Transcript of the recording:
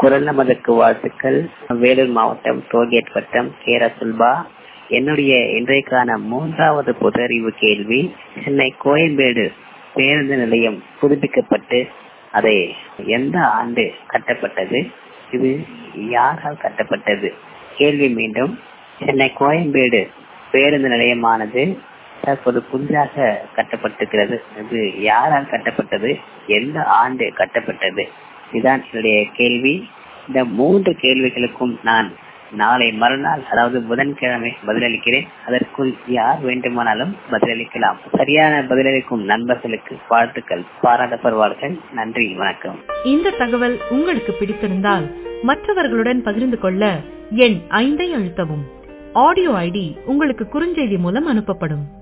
குரல் நமதுக்கு வாழ்த்துக்கள் வேலூர் மாவட்டம் டோல்கேட் வட்டம் கேர சுல்பா என்னுடைய இன்றைக்கான மூன்றாவது பொது அறிவு கேள்வி சென்னை கோயம்பேடு பேருந்து நிலையம் புதுப்பிக்கப்பட்டு அதை எந்த ஆண்டு கட்டப்பட்டது இது யாரால் கட்டப்பட்டது கேள்வி மீண்டும் சென்னை கோயம்பேடு பேருந்து நிலையமானது தற்போது புதிதாக கட்டப்பட்டிருக்கிறது இது யாரால் கட்டப்பட்டது எந்த ஆண்டு கட்டப்பட்டது இதுதான் என்னுடைய கேள்வி இந்த மூன்று கேள்விகளுக்கும் நான் நாளை மறுநாள் அதாவது புதன்கிழமை பதிலளிக்கிறேன் அதற்குள் யார் வேண்டுமானாலும் பதிலளிக்கலாம் சரியான பதிலளிக்கும் நண்பர்களுக்கு வாழ்த்துக்கள் பாராட்டப்படுவார்கள் நன்றி வணக்கம் இந்த தகவல் உங்களுக்கு பிடித்திருந்தால் மற்றவர்களுடன் பகிர்ந்து கொள்ள எண் ஐந்தை அழுத்தவும் ஆடியோ ஐடி உங்களுக்கு குறுஞ்செய்தி மூலம் அனுப்பப்படும்